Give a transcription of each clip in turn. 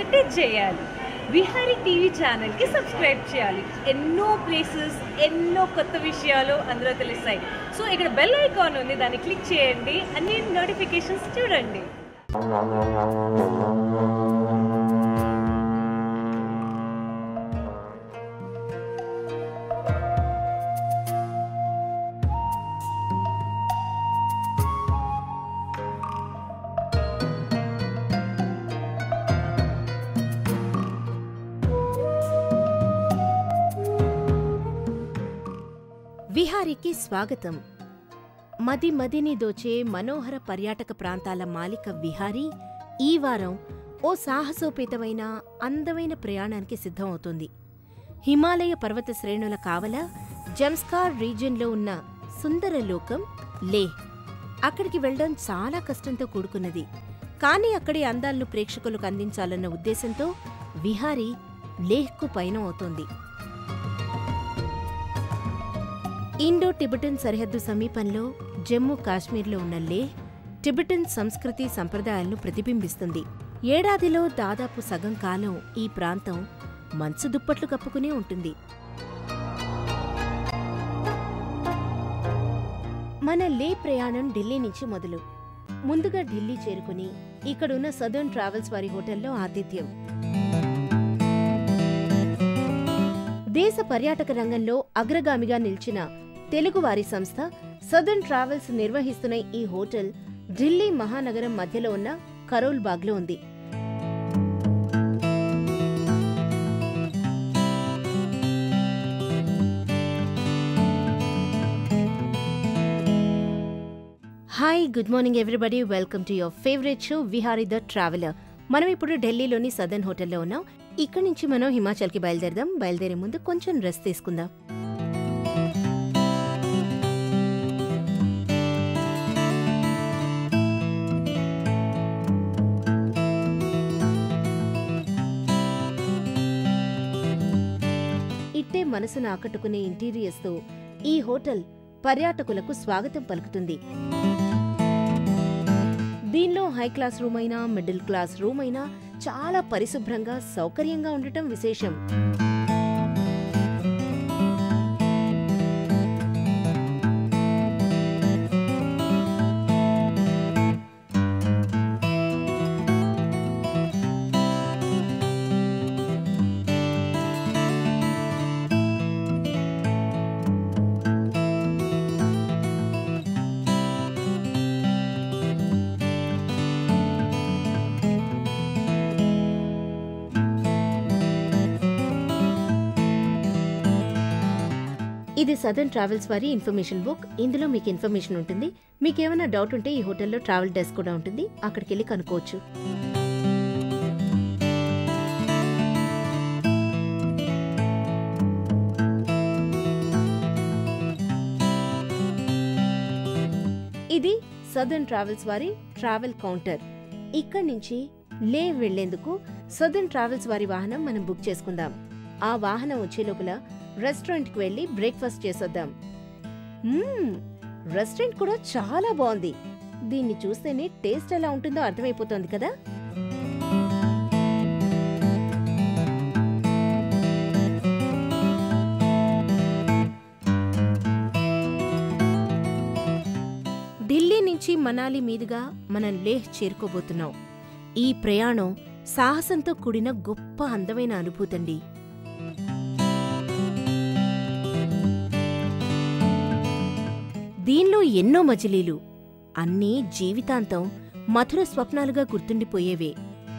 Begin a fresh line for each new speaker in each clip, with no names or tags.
ఒకటే చేయాలి విహారీ టీవీ ఛానల్కి సబ్స్క్రైబ్ చేయాలి ఎన్నో ప్లేసెస్ ఎన్నో కొత్త విషయాలు అందులో తెలుస్తాయి సో ఇక్కడ బెల్ ఐకాన్ ఉంది దాన్ని క్లిక్ చేయండి అన్ని నోటిఫికేషన్స్ చూడండి
విహారీకి స్వాగతం మది మదిని దోచే మనోహర పర్యాటక ప్రాంతాల మాలిక విహారీ ఈ వారం ఓ సాహసోపేతమైన అందమైన ప్రయాణానికి సిద్ధమవుతోంది హిమాలయ పర్వత శ్రేణుల కావల జంస్కార్ రీజియన్లో ఉన్న సుందర లోకం లేహ్ అక్కడికి వెళ్ళడం చాలా కష్టంతో కూడుకున్నది కానీ అక్కడి అందాలను ప్రేక్షకులకు అందించాలన్న ఉద్దేశంతో విహారీ లేహ్కు పయనం అవుతోంది ఇండో టిబెటన్ సరిహద్దు సమీపంలో జమ్మూ కాశ్మీర్లో ఉన్న లేహ్ టిబెటన్ సంస్కృతి సంప్రదాయాలను ప్రతిబింబిస్తుంది ఏడాదిలో దాదాపు సగం కాలం ఈ ప్రాంతం మంచు దుప్పట్లు కప్పుకునే ఉంటుంది మన లే ప్రయాణం ఢిల్లీ నుంచి మొదలు ముందుగా ఢిల్లీ చేరుకుని ఇక్కడున్న సదర్న్ ట్రావెల్స్ వారి హోటల్లో ఆతిథ్యం దేశ పర్యాటక రంగంలో అగ్రగామిగా నిలిచిన తెలుగువారి సంస్థ సదర్న్ ట్రావెల్స్ నిర్వహిస్తున్న ఈ హోటల్ ఢిల్లీ మహానగరం మధ్యలో ఉన్న కరోల్ బాగ్లో ఉంది hi good morning everybody welcome to your favourite show Vihari the traveller మనం ఇప్పుడు ఢిల్లీలోని సదర్న్ హోటల్లో ఉన్నాం ఇక్కడి నుంచి మనం హిమాచల్కి బయలుదేరదాం బయలుదేరే ముందు కొంచెం రెస్ట్ తీసుకుందాం ఇట్టే మనసును ఆకట్టుకునే ఇంటీరియర్స్తో ఈ హోటల్ పర్యాటకులకు స్వాగతం పలుకుతుంది దీనిలో హై క్లాస్ రూమ్ అయినా మిడిల్ క్లాస్ రూమ్ అయినా చాలా పరిశుభ్రంగా సౌకర్యంగా ఉండటం విశేషం ఇది సదర్న్ ట్రావెల్స్ వారి ఇన్ఫర్మేషన్ బుక్ ఇందులో మీకు ఇన్ఫర్మేషన్ ఉంటుంది మీకు ఏమైనా డౌట్ ఉంటే ఈ హోటల్లో ట్రావెల్ డెస్క్ కూడా ఉంటుంది అక్కడికి వెళ్ళి కనుక్కోవచ్చు ఇది సదర్న్ ట్రావెల్స్ వారి ట్రావెల్ కౌంటర్ ఇక్కడి నుంచి లే వెళ్లేందుకు సదర్న్ ట్రావెల్స్ వారి వాహనం మనం బుక్ చేసుకుందాం ఆ వాహనం వచ్చే లోపల రెస్టారెంట్కి వెళ్ళి బ్రేక్ఫాస్ట్ చేసొద్దాం మ్మ్, రెస్టారెంట్ కూడా చాలా బాగుంది దీన్ని చూస్తేనే టేస్ట్ ఎలా ఉంటుందో అర్థమైపోతోంది కదా ఢిల్లీ నుంచి మనాలి మీదుగా మనం లేహ్ చేరుకోబోతున్నాం ఈ ప్రయాణం సాహసంతో కూడిన గొప్ప అందమైన అనుభూతండి దీనిలో ఎన్నో మజిలీలు అన్నీ జీవితాంతం మధుర స్వప్నాలుగా గుర్తుండిపోయేవే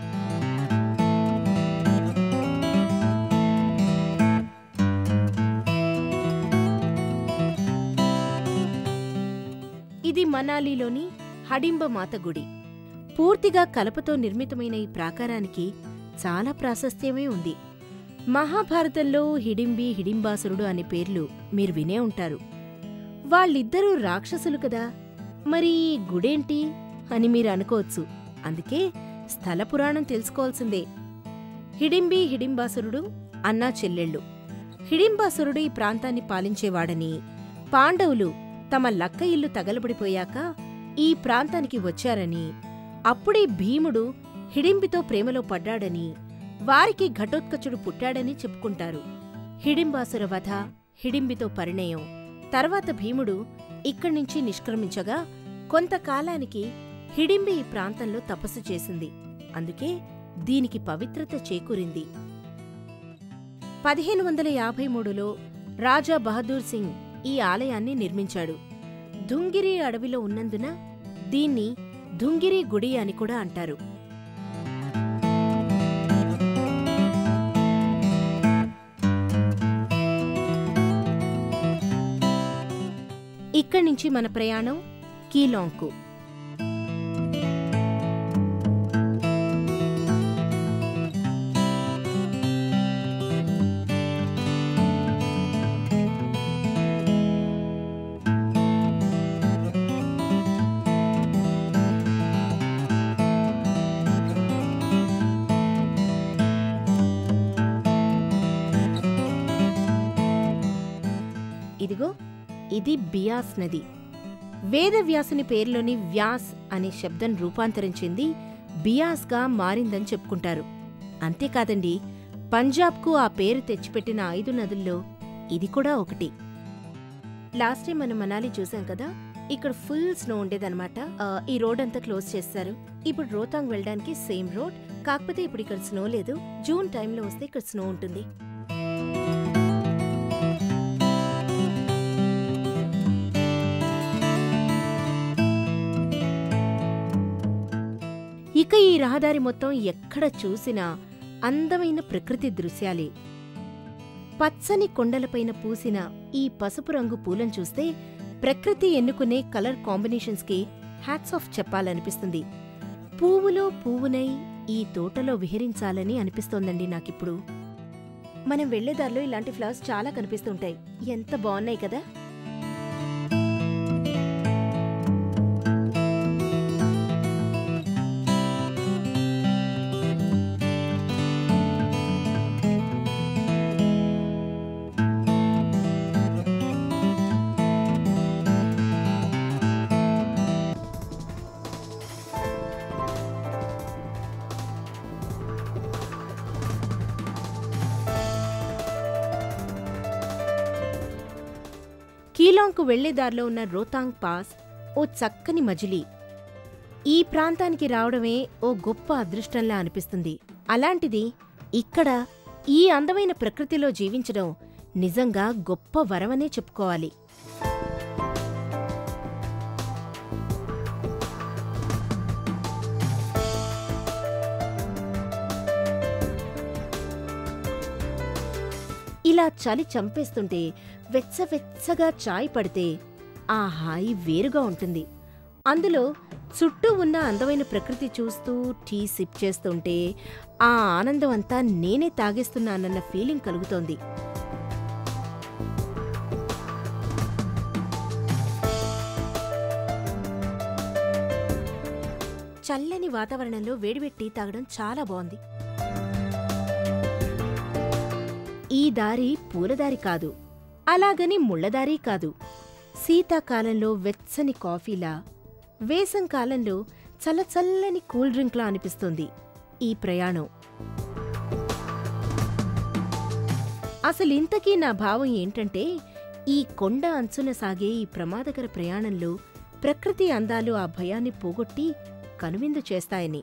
ఇది మనాలిలోని హడింబ మాత గుడి పూర్తిగా కలపతో నిర్మితమైన ఈ ప్రాకారానికి చాలా ప్రాశస్త్యమే ఉంది మహాభారతంలో హిడింబి హిడింబాసురుడు అనే పేర్లు మీరు వినే ఉంటారు వాళ్ళిద్దరూ రాక్షసులు కదా మరి ఈ గుడేంటి అని మీరు అనుకోవచ్చు అందుకే స్థల పురాణం తెలుసుకోవాల్సిందే హిడింబి హిడింబాసురుడు అన్నా చెల్లెళ్ళు హిడింబాసురుడు ఈ ప్రాంతాన్ని పాలించేవాడని పాండవులు తమ లక్క ఇల్లు తగలబడిపోయాక ఈ ప్రాంతానికి వచ్చారని అప్పుడే భీముడు హిడింబితో ప్రేమలో పడ్డాడని వారికి ఘటోత్కచుడు పుట్టాడని చెప్పుకుంటారు హిడింబాసుర వధ హిడింబితో పరిణయం తర్వాత భీముడు ఇక్కడి నుంచి నిష్క్రమించగా కొంతకాలానికి హిడింబి ఈ ప్రాంతంలో తపస్సు చేసింది అందుకే దీనికి పవిత్రత చేకూరింది పదిహేను వందల యాభై మూడులో రాజా బహదూర్ సింగ్ ఈ ఆలయాన్ని నిర్మించాడు ధుంగిరి అడవిలో ఉన్నందున దీన్ని ధుంగిరి గుడి అని కూడా అంటారు ఇక్కడి నుంచి మన ప్రయాణం కీలాంగ్కు ఇదిగో ఇది బియాస్ నది వేదవ్యాసుని పేరులోని వ్యాస్ అనే శబ్దం రూపాంతరించింది బియాస్గా మారిందని చెప్పుకుంటారు అంతేకాదండి పంజాబ్కు ఆ పేరు తెచ్చిపెట్టిన ఐదు నదుల్లో ఇది కూడా ఒకటి లాస్ట్ టైం మనం మనాలి చూసాం కదా ఇక్కడ ఫుల్ స్నో ఉండేదన్నమాట ఆ, ఈ రోడ్ అంతా క్లోజ్ చేస్తారు ఇప్పుడు రోతాంగ్ వెళ్ళడానికి సేమ్ రోడ్ కాకపోతే ఇప్పుడు ఇక్కడ స్నో లేదు జూన్ టైంలో వస్తే ఇక్కడ స్నో ఉంటుంది ఇక ఈ రహదారి మొత్తం ఎక్కడ చూసినా అందమైన ప్రకృతి దృశ్యాలే పచ్చని కొండలపైన పూసిన ఈ పసుపు రంగు పూలను చూస్తే ప్రకృతి ఎన్నుకునే కలర్ కాంబినేషన్స్కి హ్యాట్స్ ఆఫ్ చెప్పాలనిపిస్తుంది పువ్వులో పువ్వునై ఈ తోటలో విహరించాలని అనిపిస్తోందండి నాకిప్పుడు మనం వెళ్లేదారిలో ఇలాంటి ఫ్లవర్స్ చాలా కనిపిస్తుంటాయి ఎంత బాగున్నాయి కదా కీలాంగ్కు వెళ్లేదారిలో ఉన్న రోతాంగ్ పాస్ ఓ చక్కని మజిలీ ఈ ప్రాంతానికి రావడమే ఓ గొప్ప అదృష్టంలా అనిపిస్తుంది అలాంటిది ఇక్కడ ఈ అందమైన ప్రకృతిలో జీవించడం నిజంగా గొప్ప వరమనే చెప్పుకోవాలి ఇలా చలి చంపేస్తుంటే వెచ్చవెచ్చగా చాయ్ పడితే ఆ హాయి వేరుగా ఉంటుంది అందులో చుట్టూ ఉన్న అందమైన ప్రకృతి చూస్తూ టీ సిప్ చేస్తుంటే ఆ ఆనందం అంతా నేనే తాగేస్తున్నానన్న ఫీలింగ్ కలుగుతోంది చల్లని వాతావరణంలో వేడివేడి టీ తాగడం చాలా బాగుంది ఈ దారి పూలదారి కాదు అలాగని ముళ్ళదారి కాదు శీతాకాలంలో వెచ్చని కాఫీలా వేసంకాలంలో చల్లచల్లని కూల్ డ్రింక్లా అనిపిస్తుంది ఈ ప్రయాణం అసలింతకీ నా భావం ఏంటంటే ఈ కొండ అంచున సాగే ఈ ప్రమాదకర ప్రయాణంలో ప్రకృతి అందాలు ఆ భయాన్ని పోగొట్టి కనువిందు చేస్తాయని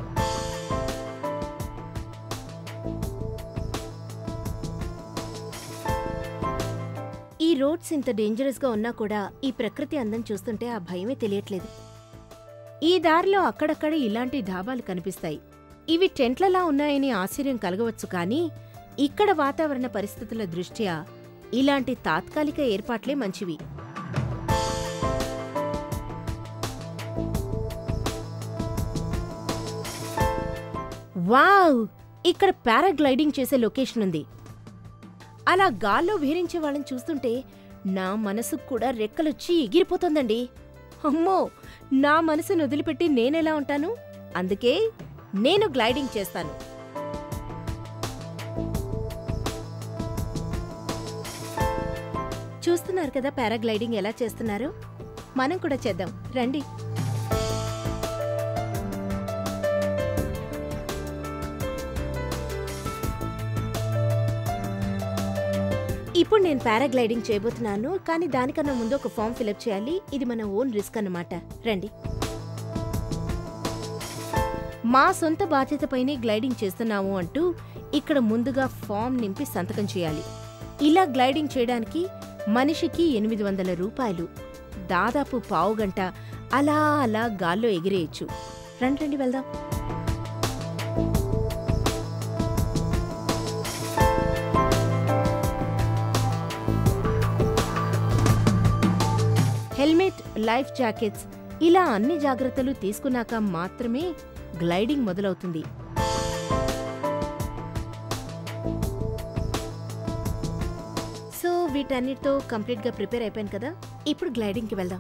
ఈ రోడ్స్ ఇంత డేంజరస్గా ఉన్నా కూడా ఈ ప్రకృతి అందం చూస్తుంటే ఆ భయమే తెలియట్లేదు ఈ దారిలో అక్కడక్కడ ఇలాంటి ధాబాలు కనిపిస్తాయి ఇవి టెంట్లలా ఉన్నాయని ఆశ్చర్యం కలగవచ్చు కానీ ఇక్కడ వాతావరణ పరిస్థితుల దృష్ట్యా ఇలాంటి తాత్కాలిక ఏర్పాట్లే మంచివి వావ్ ఇక్కడ పారాగ్లైడింగ్ చేసే లొకేషన్ ఉంది అలా గాల్లో విహరించే వాళ్ళని చూస్తుంటే నా మనసుకు కూడా రెక్కలొచ్చి ఎగిరిపోతుందండి అమ్మో నా మనసును వదిలిపెట్టి నేనెలా ఉంటాను అందుకే నేను గ్లైడింగ్ చేస్తాను చూస్తున్నారు కదా పారాగ్లైడింగ్ ఎలా చేస్తున్నారో మనం కూడా చేద్దాం రండి ఇప్పుడు నేను పారాగ్లైడింగ్ చేయబోతున్నాను కానీ దానికన్నా ముందు ఒక ఫామ్ ఫిలప్ చేయాలి ఇది మన ఓన్ రిస్క్ అన్నమాట రండి మా సొంత బాధ్యతపైనే గ్లైడింగ్ చేస్తున్నాము అంటూ ఇక్కడ ముందుగా ఫామ్ నింపి సంతకం చేయాలి ఇలా గ్లైడింగ్ చేయడానికి మనిషికి ఎనిమిది వందల రూపాయలు దాదాపు పావు గంట అలా అలా గాల్లో ఎగిరేయచ్చు రండి రండి వెళ్దాం హెల్మెట్ లైఫ్ జాకెట్స్ ఇలా అన్ని జాగ్రత్తలు తీసుకున్నాక మాత్రమే గ్లైడింగ్ మొదలవుతుంది సో వీటన్నిటితో కంప్లీట్గా ప్రిపేర్ అయిపోయాను కదా ఇప్పుడు గ్లైడింగ్కి వెళ్దాం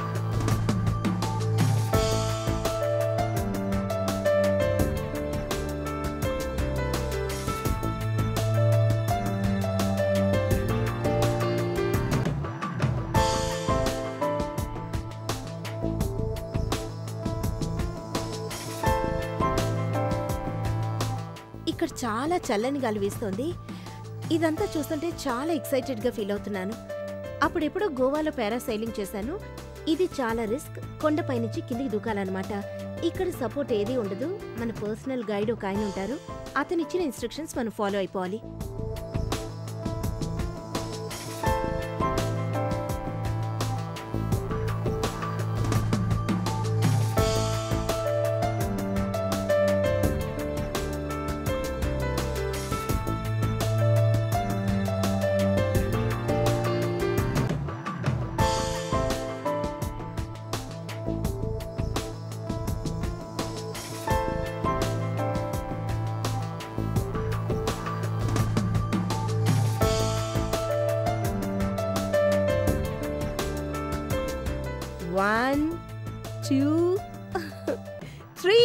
ఇక్కడ చాలా చల్లని గాలి వీస్తోంది ఇదంతా చూస్తుంటే చాలా ఎక్సైటెడ్గా ఫీల్ అవుతున్నాను అప్పుడెప్పుడో గోవాలో పారాసైలింగ్ చేశాను ఇది చాలా రిస్క్ కొండపై నుంచి కిందికి దూకాలన్నమాట ఇక్కడ సపోర్ట్ ఏది ఉండదు మన పర్సనల్ గైడ్ ఒక ఆయన ఉంటారు అతను ఇచ్చిన ఇన్స్ట్రక్షన్స్ మనం ఫాలో అయిపోవాలి వన్ టూ త్రీ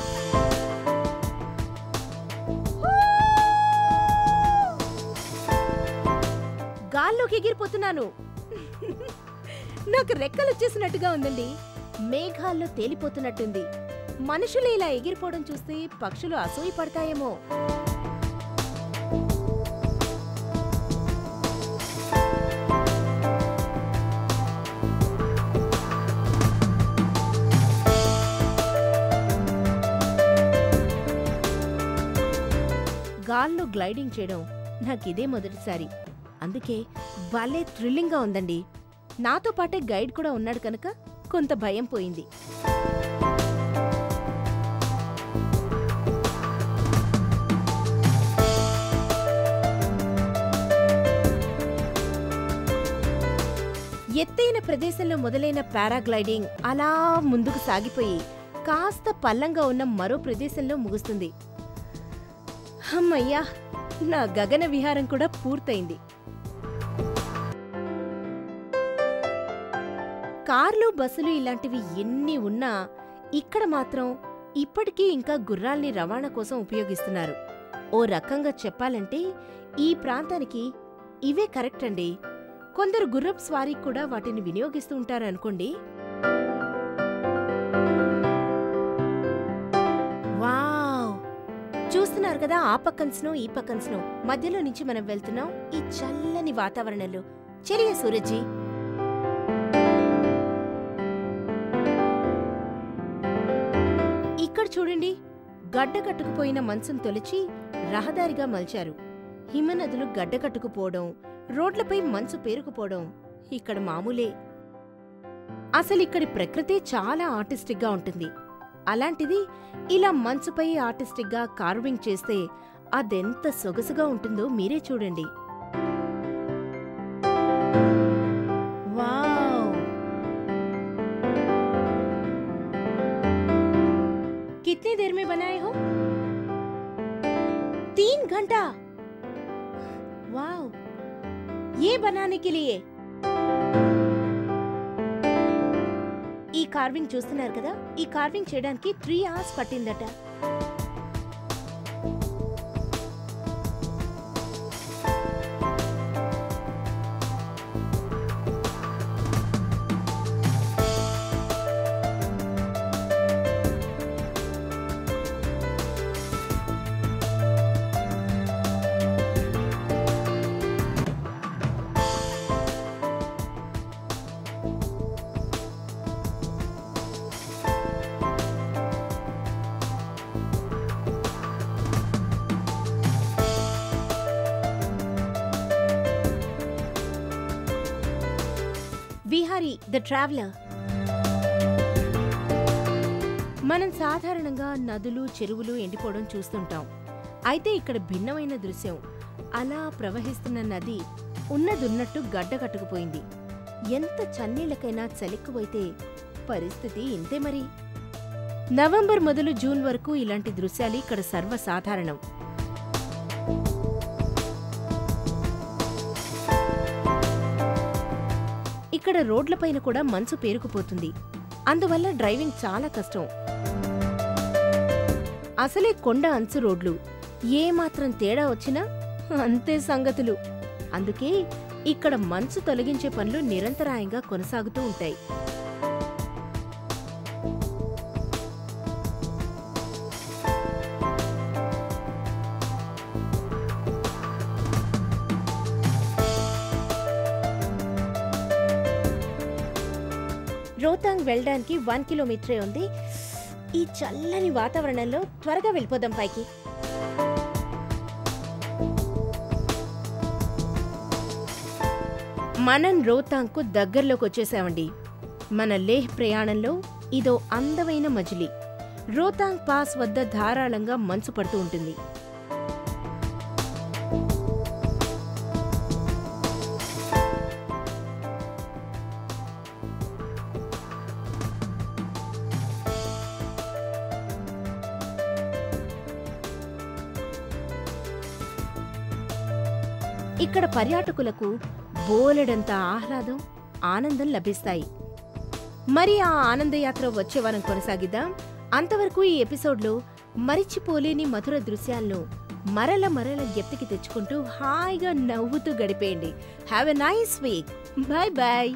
గాల్లోకి ఎగిరిపోతున్నాను నాకు రెక్కలు వచ్చేసినట్టుగా ఉందండి మేఘాల్లో తేలిపోతున్నట్టుంది మనుషులు ఇలా ఎగిరిపోవడం చూస్తే పక్షులు అసూయ పడతాయేమో గాల్లో గ్లైడింగ్ చేయడం నాకిదే మొదటిసారి అందుకే భలే థ్రిల్లింగ్గా ఉందండి నాతో పాటే గైడ్ కూడా ఉన్నాడు కనుక కొంత భయం పోయింది ఎత్తైన ప్రదేశంలో మొదలైన పారాగ్లైడింగ్ అలా ముందుకు సాగిపోయి కాస్త పల్లంగా ఉన్న మరో ప్రదేశంలో ముగుస్తుంది అమ్మయ్యా నా గగన విహారం కూడా పూర్తయింది కార్లు బస్సులు ఇలాంటివి ఎన్ని ఉన్నా ఇక్కడ మాత్రం ఇప్పటికీ ఇంకా గుర్రాల్ని రవాణా కోసం ఉపయోగిస్తున్నారు ఓ రకంగా చెప్పాలంటే ఈ ప్రాంతానికి ఇవే కరెక్ట్ అండి కొందరు గుర్రపు స్వారీకి కూడా వాటిని వినియోగిస్తూ ఉంటారనుకోండి వావ్ చూస్తున్నారు కదా ఆ పక్కన స్నో ఈ పక్కన స్నో మధ్యలో నుంచి మనం వెళ్తున్నాం ఈ చల్లని వాతావరణంలో చెలియ సూరజ్జీ ఇక్కడ చూడండి గడ్డ కట్టుకుపోయిన మంచును తొలిచి రహదారిగా మలిచారు హిమనదులు గడ్డ కట్టుకుపోవడం రోడ్లపై మంచు పేరుకుపోవడం ఇక్కడ మామూలే అసలిక్కడి ప్రకృతి చాలా ఆర్టిస్టిక్గా ఉంటుంది అలాంటిది ఇలా మంచుపై ఆర్టిస్టిక్గా కార్వింగ్ చేస్తే అదెంత సొగసుగా ఉంటుందో మీరే చూడండి వావ్ कितनी देर में बनाए हो तीन घंटा वाव ये बनाने के लिए ఈ కార్వింగ్ చూస్తున్నారు కదా ఈ కార్వింగ్ చేయడానికి త్రీ అవర్స్ పట్టిందట విహారీ ద ట్రావెలర్ మనం సాధారణంగా నదులు చెరువులు ఎండిపోవడం చూస్తుంటాం అయితే ఇక్కడ భిన్నమైన దృశ్యం అలా ప్రవహిస్తున్న నది ఉన్నదున్నట్టు గడ్డ కట్టుకుపోయింది ఎంత చన్నీళ్లకైనా చలెక్కువైతే పరిస్థితి ఇంతే మరి నవంబర్ మొదలు జూన్ వరకు ఇలాంటి దృశ్యాలు ఇక్కడ సర్వసాధారణం ఇక్కడ రోడ్లపైన కూడా మంచు పేరుకుపోతుంది అందువల్ల డ్రైవింగ్ చాలా కష్టం అసలే కొండ అంచు రోడ్లు ఏమాత్రం తేడా వచ్చినా అంతే సంగతులు అందుకే ఇక్కడ మంచు తొలగించే పనులు నిరంతరాయంగా కొనసాగుతూ ఉంటాయి రోతాంగ్ వెళ్ళడానికి వన్ కిలోమీటరే ఉంది ఈ చల్లని వాతావరణంలో త్వరగా వెళ్ళిపోదాం పైకి మనం రోతాంగ్కు దగ్గరలోకి వచ్చేసామండి మన లేహ్ ప్రయాణంలో ఇదో అందమైన మజిలీ రోతాంగ్ పాస్ వద్ద ధారాళంగా మంచు పడుతూ ఉంటుంది ఇక్కడ పర్యాటకులకు బోలెడంత ఆహ్లాదం ఆనందం లభిస్తాయి మరి ఆ ఆనందయాత్ర వచ్చే వారం కొనసాగిద్దాం అంతవరకు ఈ ఎపిసోడ్లో మరిచిపోలేని మధుర దృశ్యాలను మరల మరల ఎత్తికి తెచ్చుకుంటూ హాయిగా నవ్వుతూ గడిపేయండి have a nice week bye bye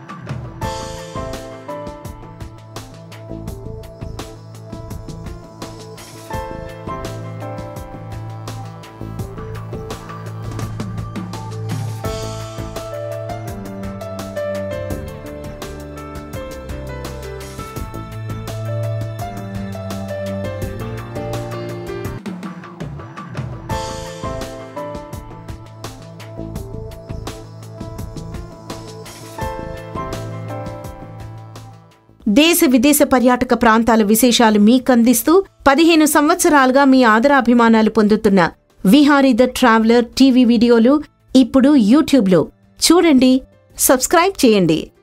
దేశ విదేశ పర్యాటక ప్రాంతాల విశేషాలు మీకందిస్తూ పదిహేను సంవత్సరాలుగా మీ ఆదరాభిమానాలు పొందుతున్న విహారీ ద ట్రావెలర్ టీవీ వీడియోలు ఇప్పుడు యూట్యూబ్లో చూడండి సబ్స్క్రైబ్ చేయండి